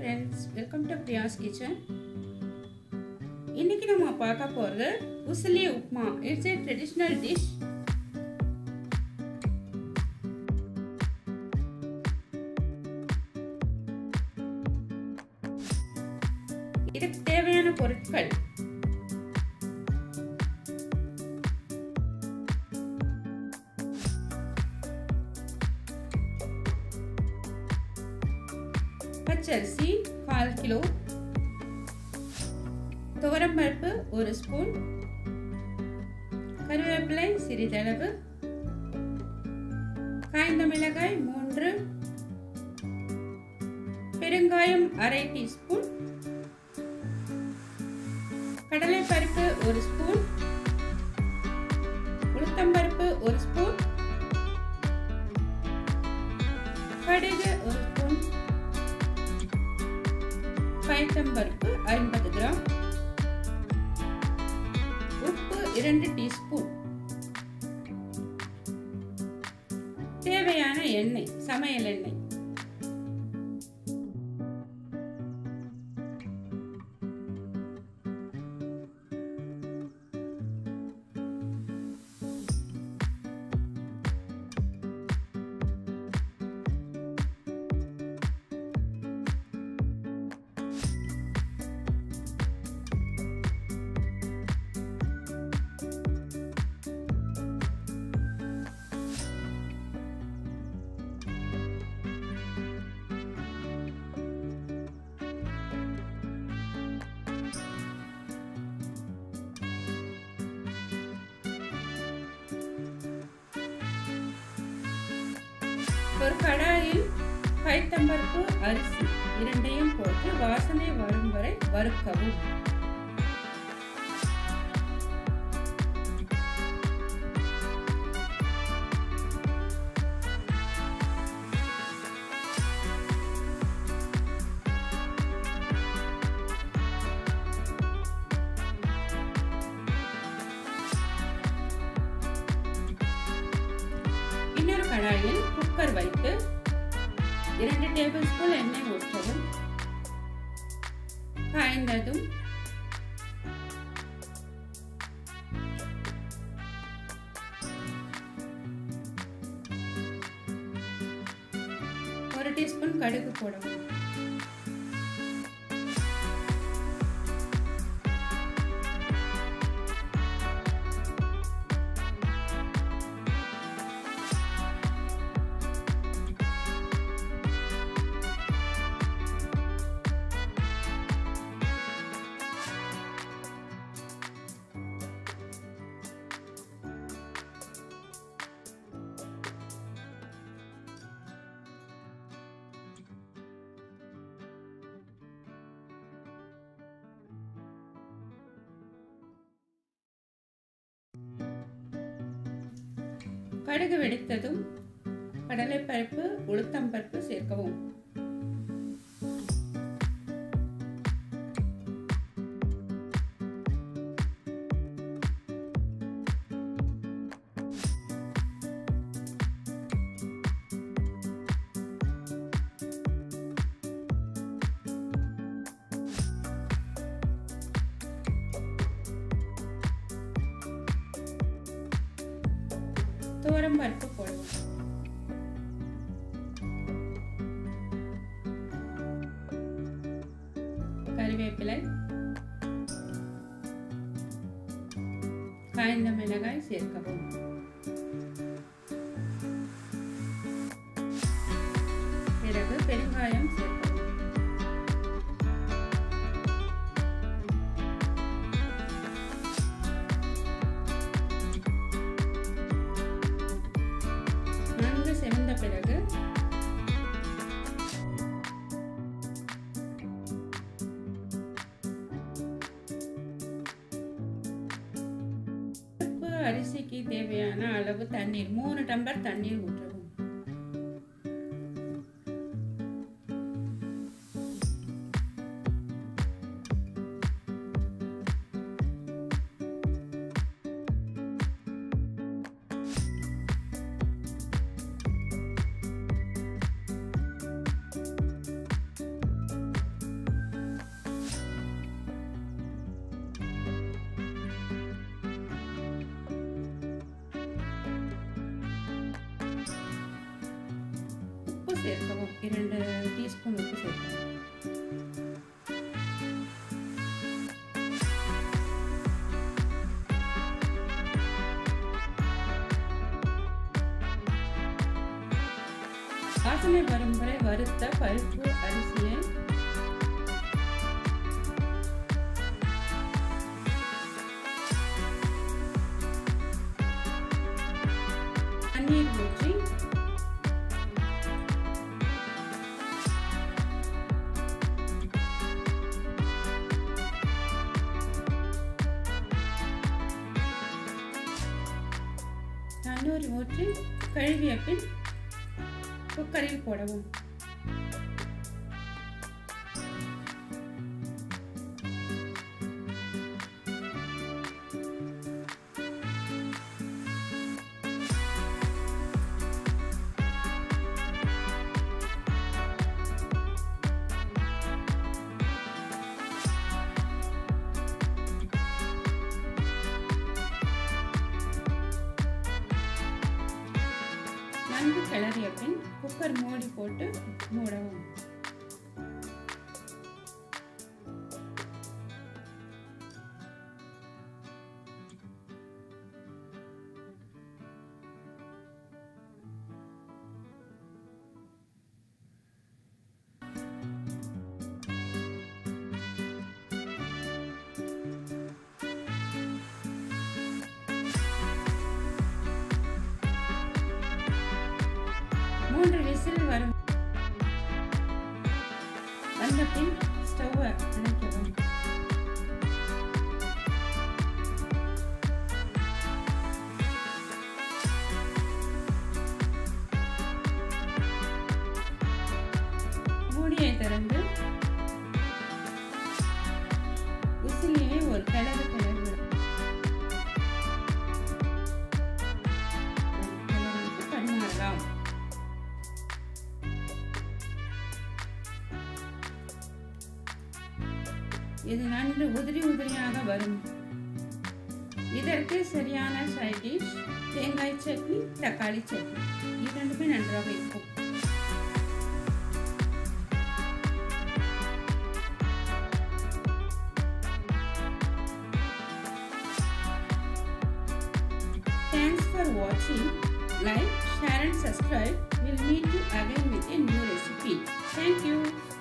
Friends welcome to Priya's kitchen இன்னைக்கு நம்ம பார்க்க போகிறது usili upma it's a traditional dish இதுக்கு தேவையான பொருட்கள் பச்சரிசி கால் கிலோ துவரம்பருப்பு ஒரு ஸ்பூன் கருவேப்பிலை சிறிதளவு காய்ந்த மிளகாய் மூன்று பெருங்காயம் அரை டீஸ்பூன் கடலைப்பருப்பு ஒரு ஸ்பூன் உளுத்தம்பருப்பு ஒரு ஸ்பூன் கடுகு ஒரு ஸ்பூன் பயத்தம்பருப்பு ஐம்பது கிராம் உப்பு இரண்டு டீஸ்பூன் தேவையான எண்ணெய் சமையல் எண்ணெய் ஒரு கடாயில் பைத்தம்பருப்பு அரிசி இரண்டையும் போட்டு வாசனை வரும் வரை வறுக்கவும் இன்னொரு கடாயில் குக்கர் வைத்து இரண்டு டேபிள் ஸ்பூன் எண்ணெய் ஊற்றவும் காய்ந்ததும் ஒரு டீஸ்பூன் கடுகு போடவும் கடுகு வெடித்ததும் கடலைப்பருப்பு உளுத்தம்பருப்பு சேர்க்கவும் துவரம் பருப்பு போடுவோம் கறிவேப்பிலை காய்ந்த மிளகாய் சேர்க்கவும் பிறகு பெருங்காயம் சேர்க்கவும் நன்கு செவந்த பிறகு அரிசிக்கு தேவையான அளவு தண்ணீர் மூணு டம்ளர் தண்ணீர் ஊற்றவும் சேர்க்கவும் இரண்டு டீஸ்பூன் உப்பு சேர்க்கவும் வாசனை வரும் வரை வறுத்த பருப்பு அரிசியை தண்ணீர் ஊற்றி தண்ணீர் ஊற்றி கழுவிய பின் குக்கரில் போடவும் நன்கு கிளறிய பின் குக்கர் மூடி போட்டு மூடவும் மூன்று விசில் வரும் வந்த பின் ஸ்டவ்வை அணைக்கவும் மூடியை திறந்து விசிலியை ஒரு கிளறு கிளறு பரிமாறலாம் இது நன்கு உதிரி உதிரியாக வரும் இதற்கு சரியான சைட் டிஷ் தேங்காய் சட்னி தக்காளி சட்னி இரண்டுமே நன்றாக இருக்கும் Thanks for watching. Like, share and subscribe. We'll meet you again with a new recipe. Thank you.